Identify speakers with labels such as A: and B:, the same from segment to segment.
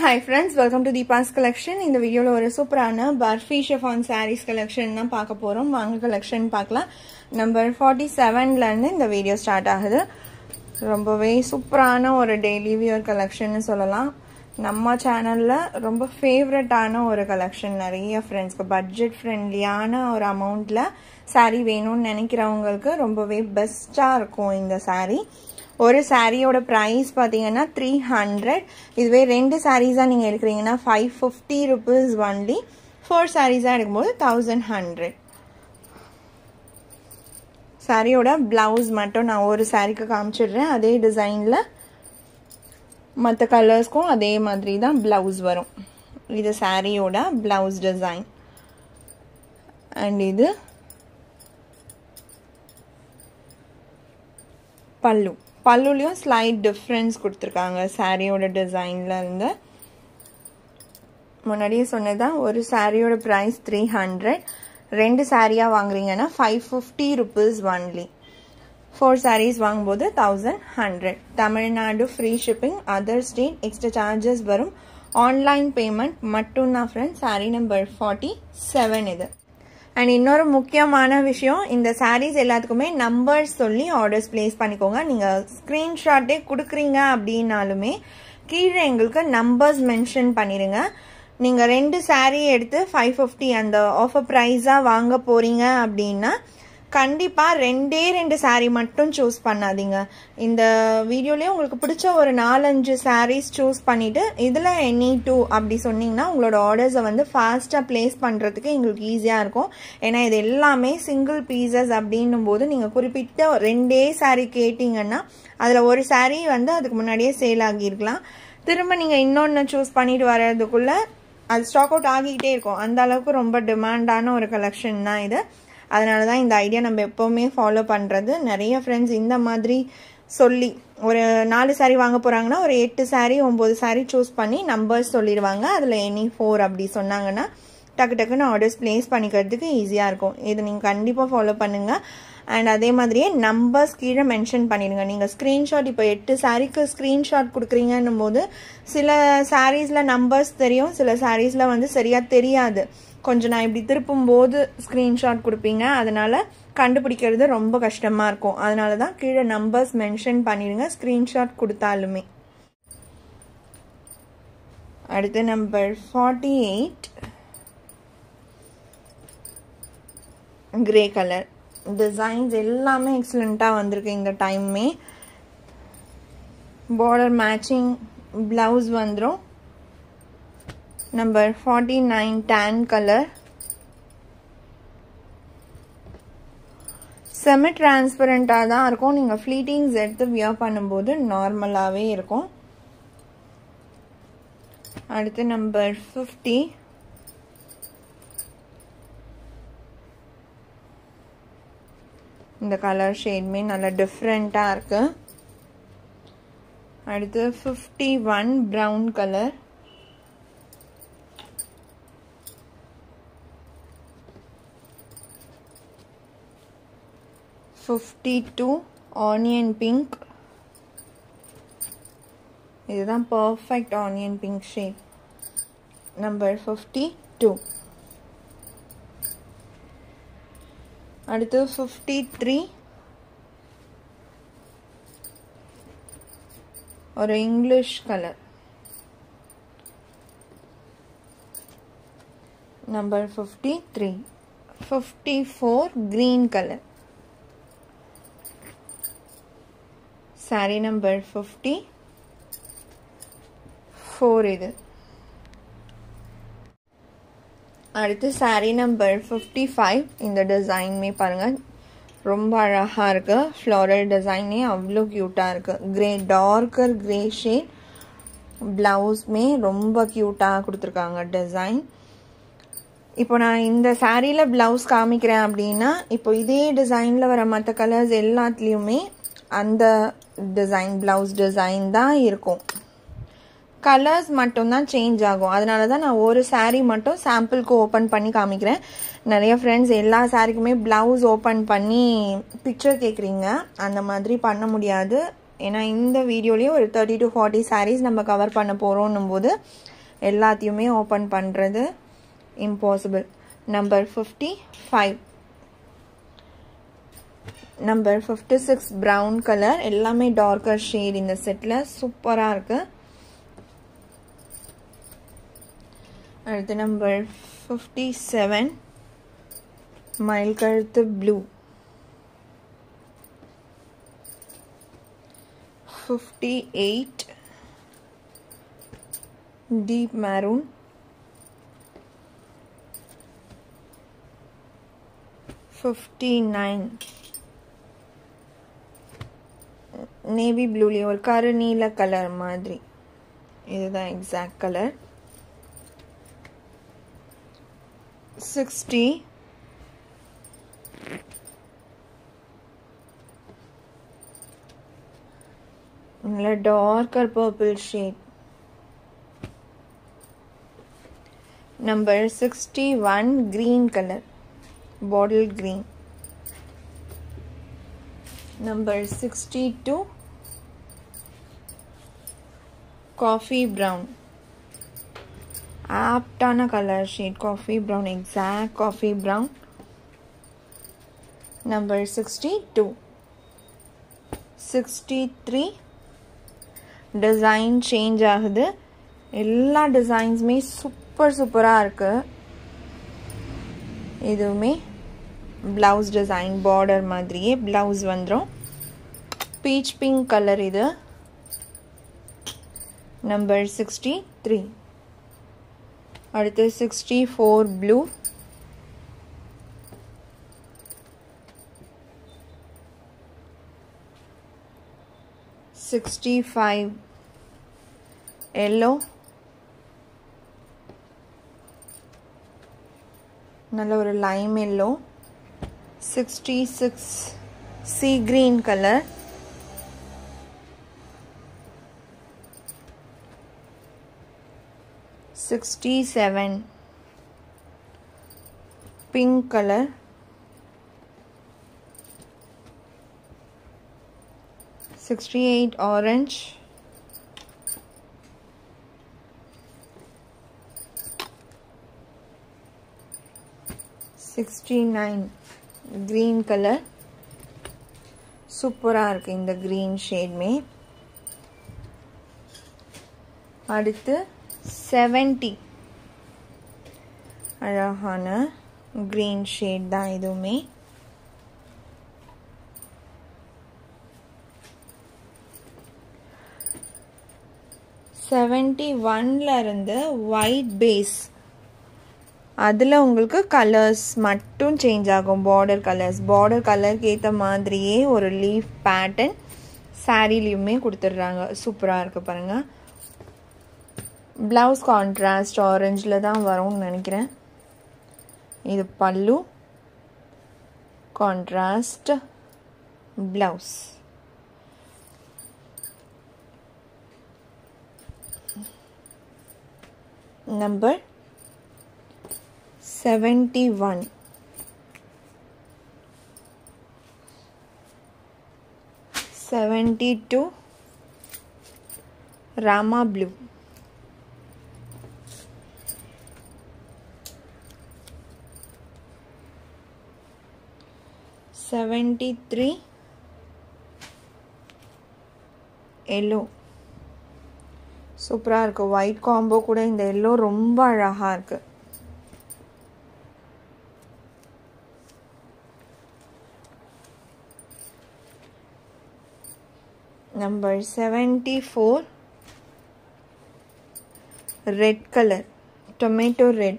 A: hi friends welcome to Deepa's collection இந்த வீடியோவில் ஒரு சூப்பரான பர்ஃபி ஷெஃபான் சாரீஸ் கலெக்ஷன் தான் பார்க்க போகிறோம் வாங்க கலெக்ஷன் பார்க்கலாம் நம்பர் ஃபார்ட்டி செவன்லேருந்து இந்த வீடியோ ஸ்டார்ட் ஆகுது ரொம்பவே சூப்பரான ஒரு டெய்லி வியர் கலெக்ஷன் சொல்லலாம் நம்ம சேனலில் ரொம்ப ஃபேவரட்டான ஒரு கலெக்ஷன் நிறைய ஃப்ரெண்ட்ஸ்க்கு பட்ஜெட் ஃப்ரெண்ட்லியான ஒரு அமௌண்ட்டில் சாரீ வேணும்னு நினைக்கிறவங்களுக்கு ரொம்பவே பெஸ்ட்டாக இருக்கும் இந்த சாரீ ஒரு சாரியோட ப்ரைஸ் பார்த்தீங்கன்னா த்ரீ ஹண்ட்ரட் இதுவே ரெண்டு சாரீஸாக நீங்கள் எடுக்கிறீங்கன்னா five fifty rupees only four சாரீஸாக எடுக்கும்போது தௌசண்ட் ஹண்ட்ரட் சாரியோட ப்ளவுஸ் மட்டும் நான் ஒரு சாரிக்கு காமிச்சிடுறேன் அதே டிசைனில் மற்ற கலர்ஸ்க்கும் அதே மாதிரி தான் ப்ளவுஸ் வரும் இது சாரியோட ப்ளவுஸ் டிசைன் அண்ட் இது பல்லு பல்லுலேயும் ஸ்லைட் டிஃப்ரென்ஸ் கொடுத்துருக்காங்க சாரியோட டிசைனில் இருந்து முன்னாடியே சொன்னதான் ஒரு சாரியோட ப்ரைஸ் த்ரீ ஹண்ட்ரட் ரெண்டு சாரியாக வாங்குறீங்கன்னா five fifty rupees only four saris வாங்கும்போது thousand hundred Tamil Nadu free shipping other state extra charges வரும் ஆன்லைன் பேமெண்ட் மட்டும்தான் friends sari number forty seven இது அண்ட் இன்னொரு முக்கியமான விஷயம் இந்த சாரீஸ் எல்லாத்துக்குமே நம்பர்ஸ் சொல்லி ஆர்டர்ஸ் பிளேஸ் பண்ணிக்கோங்க நீங்கள் ஸ்க்ரீன்ஷாட்டே கொடுக்குறீங்க அப்படின்னாலுமே கீழே எங்களுக்கு நம்பர்ஸ் மென்ஷன் பண்ணிடுங்க நீங்கள் ரெண்டு சாரீ எடுத்து ஃபைவ் ஃபிஃப்டி அந்த ஆஃபர் ப்ரைஸாக வாங்க போகிறீங்க அப்படின்னா கண்டிப்பாக ரெண்டே ரெண்டு சாரீ மட்டும் சூஸ் பண்ணாதீங்க இந்த வீடியோலேயே உங்களுக்கு பிடிச்ச ஒரு நாலஞ்சு சாரீஸ் சூஸ் பண்ணிவிட்டு இதில் எனி டூ அப்படி சொன்னீங்கன்னா உங்களோட ஆர்டர்ஸை வந்து ஃபாஸ்ட்டாக ப்ளேஸ் பண்ணுறதுக்கு எங்களுக்கு ஈஸியாக இருக்கும் ஏன்னா இது எல்லாமே சிங்கிள் பீசஸ் அப்படின்னும் போது நீங்கள் குறிப்பிட்ட ரெண்டே சாரீ கேட்டிங்கன்னா அதில் ஒரு சாரீ வந்து அதுக்கு முன்னாடியே சேல் ஆகியிருக்கலாம் திரும்ப நீங்கள் இன்னொன்று சூஸ் பண்ணிட்டு வர்றதுக்குள்ளே அது ஸ்டாக் அவுட் ஆகிக்கிட்டே இருக்கும் அந்த அளவுக்கு ரொம்ப டிமாண்டான ஒரு கலெக்ஷன் தான் இது அதனால தான் இந்த ஐடியா நம்ம எப்போவுமே ஃபாலோ பண்ணுறது நிறைய ஃப்ரெண்ட்ஸ் இந்த மாதிரி சொல்லி ஒரு நாலு சாரீ வாங்க போகிறாங்கன்னா ஒரு எட்டு சாரீ ஒம்பது சாரீ சூஸ் பண்ணி நம்பர்ஸ் சொல்லிடுவாங்க அதில் எனி ஃபோர் அப்படி சொன்னாங்கன்னா டக்கு டக்குன்னு ஆர்டர்ஸ் ப்ளேஸ் பண்ணிக்கிறதுக்கு ஈஸியாக இருக்கும் இது நீங்கள் கண்டிப்பாக ஃபாலோ பண்ணுங்கள் அண்ட் அதே மாதிரியே நம்பர்ஸ் கீழே மென்ஷன் பண்ணிடுங்க நீங்கள் ஸ்க்ரீன்ஷாட் இப்போ எட்டு சாரீக்கு ஸ்க்ரீன்ஷாட் கொடுக்குறீங்கன்னும் போது சில சாரீஸில் நம்பர்ஸ் தெரியும் சில சாரீஸில் வந்து சரியாக தெரியாது கொஞ்சம் நான் இப்படி திருப்பும் போது ஸ்க்ரீன்ஷாட் கொடுப்பீங்க அதனால் கண்டுபிடிக்கிறது ரொம்ப கஷ்டமாக இருக்கும் அதனால தான் கீழே நம்பர்ஸ் மென்ஷன் பண்ணிடுங்க ஸ்க்ரீன்ஷாட் கொடுத்தாலுமே அடுத்து number forty eight grey colour designs எல்லாமே எக்ஸலண்ட்டாக வந்திருக்கு இந்த டைமே பார்டர் மேட்சிங் ப்ளவுஸ் வந்துடும் number forty nine tan colour semi டிரான்ஸ்பரண்ட்டாக தான் இருக்கும் நீங்கள் ஃப்ளீட்டிங்ஸ் எடுத்து வியர் பண்ணும்போது நார்மலாகவே இருக்கும் அடுத்து நம்பர் ஃபிஃப்டி இந்த கலர் ஷேட்மே நல்லா டிஃப்ரெண்ட்டாக இருக்குது அடுத்து fifty one brown colour fifty two onion pink இதுதான் perfect onion pink shade number fifty two அடுத்து ஃபிஃப்டி த்ரீ ஒரு English colour number fifty three fifty four green colour sorry number fifty four இது அடுத்து சாரீ நம்பர் ஃபிஃப்டி ஃபைவ் இந்த டிசைன்மே பாருங்கள் ரொம்ப அழகாக இருக்குது ஃப்ளாரல் டிசைனே அவ்வளோ க்யூட்டாக இருக்குது கிரே டார்க்கர் கிரே ஷேட் ப்ளவுஸ்மே ரொம்ப க்யூட்டாக கொடுத்துருக்காங்க டிசைன் இப்போ நான் இந்த சாரியில் ப்ளவுஸ் காமிக்கிறேன் அப்படின்னா இப்போ இதே டிசைனில் வர மற்ற கலர்ஸ் எல்லாத்துலேயுமே அந்த டிசைன் ப்ளவுஸ் டிசைன் தான் இருக்கும் கலர்ஸ் மட்டும்தான் சேஞ்ச் ஆகும் அதனால தான் நான் ஒரு சாரீ மட்டும் சாம்பிளுக்கு ஓப்பன் பண்ணி காமிக்கிறேன் நிறைய ஃப்ரெண்ட்ஸ் எல்லா சாரீக்குமே ப்ளவுஸ் ஓப்பன் பண்ணி பிக்சர் கேட்குறீங்க அந்த மாதிரி பண்ண முடியாது ஏன்னா இந்த வீடியோலேயே ஒரு தேர்ட்டி டு ஃபார்ட்டி சாரீஸ் நம்ம கவர் பண்ண போகிறோன்னும் போது எல்லாத்தையுமே ஓப்பன் பண்ணுறது impossible number fifty five number fifty six brown colour எல்லாமே டார்க்கர் ஷேட் இந்த செட்டில் சூப்பராக இருக்குது அடுத்து நம்பர் ஃபிஃப்டி செவன் மயில் கழுத்து blue fifty eight deep maroon fifty nine navy ப்ளூலேயே ஒரு கரு நீல கலர் மாதிரி இதுதான் எக்ஸாக்ட் கலர் சிக்ஸ்டி நல்ல darker purple shade number sixty one green colour bottle green number sixty two coffee brown ஆப்டான colour shade coffee brown exact coffee brown number sixty two sixty three design change ஆகுது எல்லா டிசைன்ஸுமே super சூப்பராக இருக்குது இதுவுமே blouse design border மாதிரியே blouse வந்துடும் peach pink colour இது நம்பர் சிக்ஸ்டி த்ரீ அடுத்து sixty four blue sixty five yellow நல்ல ஒரு lime yellow sixty six sea green colour sixty seven pink colour sixty eight orange sixty nine green colour சூப்பராக இருக்குது இந்த green ஷேட்மே அடுத்து seventy அழகான green shade தான் இதுவுமே செவன்டி ஒன்ல இருந்து ஒயிட் பேஸ் அதில் உங்களுக்கு கலர்ஸ் மட்டும் சேஞ்ச் ஆகும் பார்டர் கலர்ஸ் பார்டர் கலருக்கு ஏற்ற மாதிரியே ஒரு லீஃப் பேட்டர்ன் சாரீலையுமே கொடுத்துட்றாங்க சூப்பராக இருக்குது பாருங்கள் ப்ளவுஸ் கான்ட்ராஸ்ட் ஆரஞ்சில் தான் வரும்னு நினைக்கிறேன் இது பல்லு contrast blouse number seventy one seventy two Rama blue seventy three yellow சூப்பராக இருக்குது ஒயிட் காம்போ கூட இந்த எல்லோ ரொம்ப அழகாக இருக்குது number seventy four red colour tomato red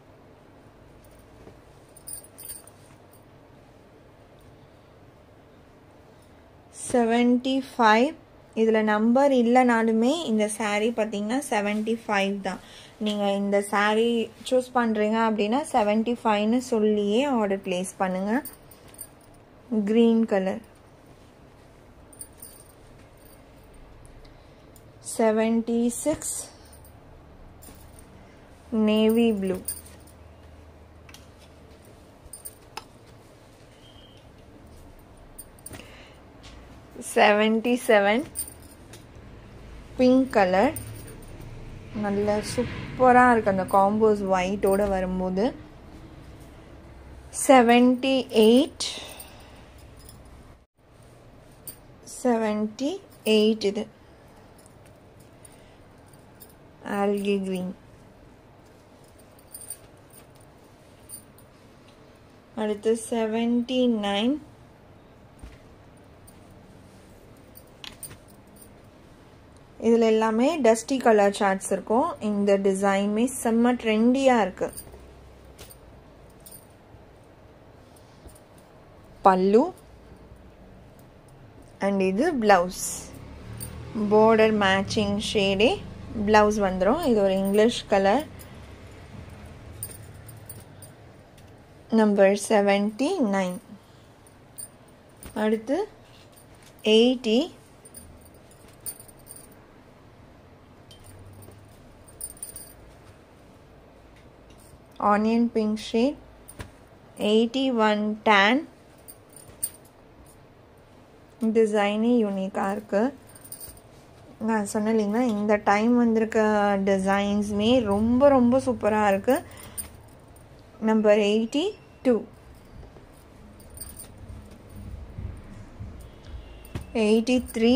A: seventy five இதில் நம்பர் இல்லைனாலுமே இந்த சாரீ பார்த்தீங்கன்னா செவன்ட்டி ஃபைவ் தான் நீங்கள் இந்த சாரீ சூஸ் பண்ணுறீங்க அப்படின்னா செவன்ட்டி ஃபைவ்னு சொல்லியே ஆர்டர் ப்ளேஸ் பண்ணுங்கள் green colour seventy six navy blue seventy seven pink colour நல்ல சூப்பராக இருக்குது அந்த காம்போஸ் ஒயிட்டோட வரும்போது செவன்டி எயிட் செவன்டி எயிட் இது ஆல்கி க்ரீன் அடுத்து செவன்டி நைன் இதில் எல்லாமே டஸ்டி கலர் சார்ட்ஸ் இருக்கும் இந்த டிசைனுமே செம்ம ட்ரெண்டியாக இருக்கு பல்லு அண்ட் இது ப்ளவுஸ் பார்டர் மேட்சிங் ஷேடே ப்ளவுஸ் வந்துடும் இது ஒரு English colour number seventy nine அடுத்து eighty onion pink shade eighty one tan டிசைனே யூனிக்காக இருக்குது நான் சொன்னேன் இல்லைங்களா இந்த டைம் வந்திருக்க டிசைன்ஸுமே ரொம்ப ரொம்ப சூப்பராக இருக்குது number eighty two eighty three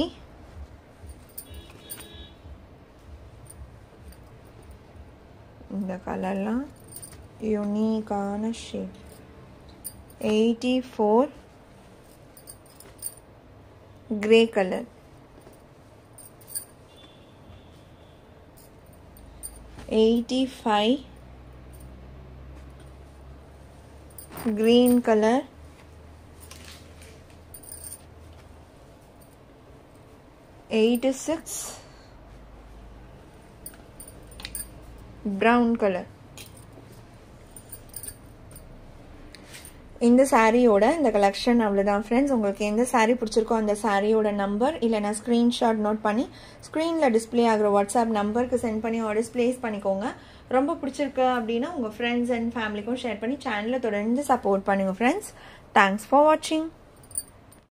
A: இந்த கலர்லாம் யூனிக்கான shade eighty four grey colour eighty five green color eighty six brown color இந்த சாரியோட இந்த கலெக்ஷன் அவ்வளோதான் ஃப்ரெண்ட்ஸ் உங்களுக்கு எந்த சாரீ பிடிச்சிருக்கோ அந்த சாரியோட நம்பர் இல்லைனா ஸ்க்ரீன்ஷாட் நோட் பண்ணி ஸ்க்ரீனில் டிஸ்பிளே ஆகிற வாட்ஸ்அப் நம்பருக்கு சென்ட் பண்ணி ஆர்டர்ஸ் ப்ளேஸ் பண்ணிக்கோங்க ரொம்ப பிடிச்சிருக்கு அப்படின்னா உங்கள் ஃப்ரெண்ட்ஸ் அண்ட் ஃபேமிலிக்கும் ஷேர் பண்ணி சேனலை தொடர்ந்து சப்போர்ட் பண்ணுங்கள் ஃப்ரெண்ட்ஸ் தேங்க்ஸ் ஃபார் வாட்சிங்